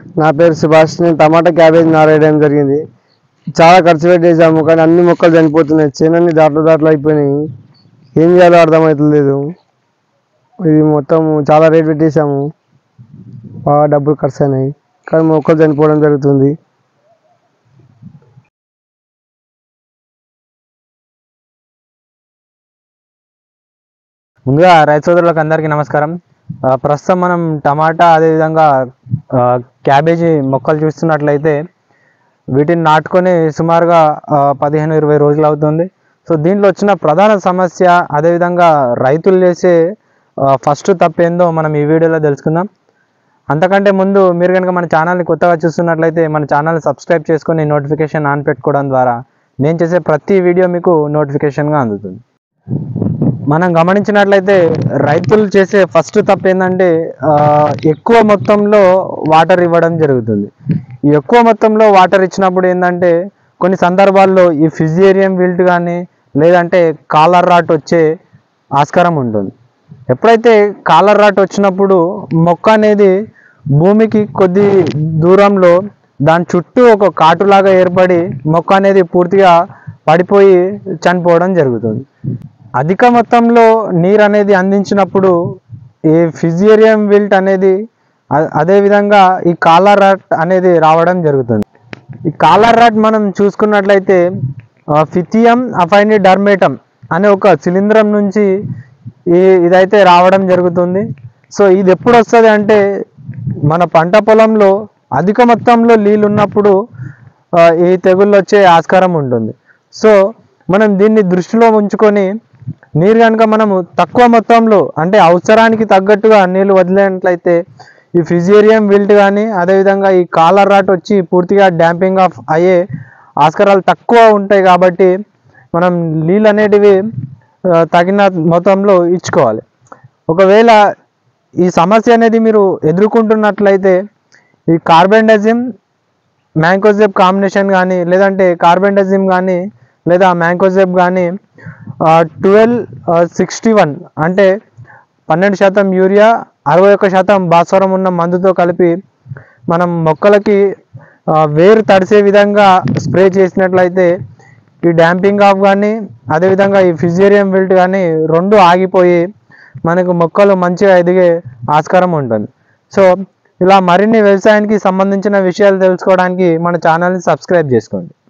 నా పేరు సుభాష్ నేను టమాటా క్యాబేజ్ నారేయడం జరిగింది చాలా ఖర్చు పెట్టేసాము కానీ అన్ని మొక్కలు చనిపోతున్నాయి చేనన్ని దాంట్లో దాంట్లో అయిపోయినాయి ఏం చేయాలో అర్థమవుతలేదు ఇది మొత్తం చాలా రేట్ పెట్టేసాము బాగా డబ్బులు ఖర్చు అయినాయి కానీ మొక్కలు చనిపోవడం జరుగుతుంది ముందుగా రైతు సోదరులకు అందరికీ నమస్కారం ఆ, ప్రస్తుతం మనం టమాటా అదేవిధంగా ఆ, క్యాబేజీ మొక్కలు చూస్తున్నట్లయితే వీటిని నాటుకొని సుమారుగా ఆ, పదిహేను ఇరవై రోజులు అవుతుంది సో దీంట్లో వచ్చిన ప్రధాన సమస్య అదేవిధంగా రైతులు చేసే ఫస్ట్ తప్పేందో మనం ఈ వీడియోలో తెలుసుకుందాం అంతకంటే ముందు మీరు కనుక మన ఛానల్ని కొత్తగా చూస్తున్నట్లయితే మన ఛానల్ని సబ్స్క్రైబ్ చేసుకొని నోటిఫికేషన్ ఆన్ పెట్టుకోవడం ద్వారా నేను చేసే ప్రతి వీడియో మీకు నోటిఫికేషన్గా అందుతుంది మనం గమనించినట్లయితే రైతులు చేసే ఫస్ట్ తప్పు ఏంటంటే ఆ, ఎక్కువ మొత్తంలో వాటర్ ఇవ్వడం జరుగుతుంది ఈ ఎక్కువ మొత్తంలో వాటర్ ఇచ్చినప్పుడు ఏంటంటే కొన్ని సందర్భాల్లో ఈ ఫిజియేరియం విల్ట్ కానీ లేదంటే కాలర్ రాట్ వచ్చే ఆస్కారం ఉంటుంది ఎప్పుడైతే కాలర్ రాట్ వచ్చినప్పుడు మొక్క అనేది భూమికి కొద్ది దూరంలో దాని చుట్టూ ఒక కాటులాగా ఏర్పడి మొక్క అనేది పూర్తిగా పడిపోయి చనిపోవడం జరుగుతుంది అధిక మొత్తంలో నీరు అనేది అందించినప్పుడు ఈ ఫిజియేరియం విల్ట్ అనేది అ- అదేవిధంగా ఈ కాలర్ రాట్ అనేది రావడం జరుగుతుంది ఈ కాలర్ రాట్ మనం చూసుకున్నట్లయితే ఆ, ఫిథియం అఫైని డర్మేటం అనే ఒక శిలీంధ్రం నుంచి ఈ ఇదైతే రావడం జరుగుతుంది సో ఇది ఎప్పుడు వస్తుంది అంటే మన పంట పొలంలో అధిక మొత్తంలో నీళ్ళు ఉన్నప్పుడు ఆ, ఈ తెగుళ్ళు వచ్చే ఆస్కారం ఉంటుంది సో మనం దీన్ని దృష్టిలో ఉంచుకొని నీరు కనుక మనము తక్కువ మొత్తంలో అంటే అవసరానికి తగ్గట్టుగా నీళ్ళు వదిలేనట్లయితే ఈ ఫిజియేరియం విల్ట్ కానీ అదేవిధంగా ఈ కాలర్ రాట్ వచ్చి పూర్తిగా డ్యాంపింగ్ ఆఫ్ అయ్యే ఆస్కారాలు తక్కువ ఉంటాయి కాబట్టి మనం నీళ్ళు అనేటివి ఆ, తగిన మొత్తంలో ఇచ్చుకోవాలి ఒకవేళ ఈ సమస్య అనేది మీరు ఎదుర్కొంటున్నట్లయితే ఈ కార్బెండజిమ్ మ్యాంకోజెబ్ కాంబినేషన్ కానీ లేదంటే కార్బెండజిమ్ కానీ లేదా మ్యాంకోజెబ్ కానీ ట్వెల్వ్ సిక్స్టీ వన్ అంటే పన్నెండు శాతం యూరియా అరవై ఒక్క శాతం భాస్వరం ఉన్న మందుతో కలిపి మనం మొక్కలకి ఆ, వేరు తడిసే విధంగా స్ప్రే చేసినట్లయితే ఈ డ్యాంపింగ్ ఆఫ్ కానీ అదేవిధంగా ఈ ఫిజియేరియం విల్ట్ కానీ రెండు ఆగిపోయి మనకు మొక్కలు మంచిగా ఎదిగే ఆస్కారం ఉంటుంది సో ఇలా మరిన్ని వ్యవసాయానికి సంబంధించిన విషయాలు తెలుసుకోవడానికి మన ఛానల్ని సబ్స్క్రైబ్ చేసుకోండి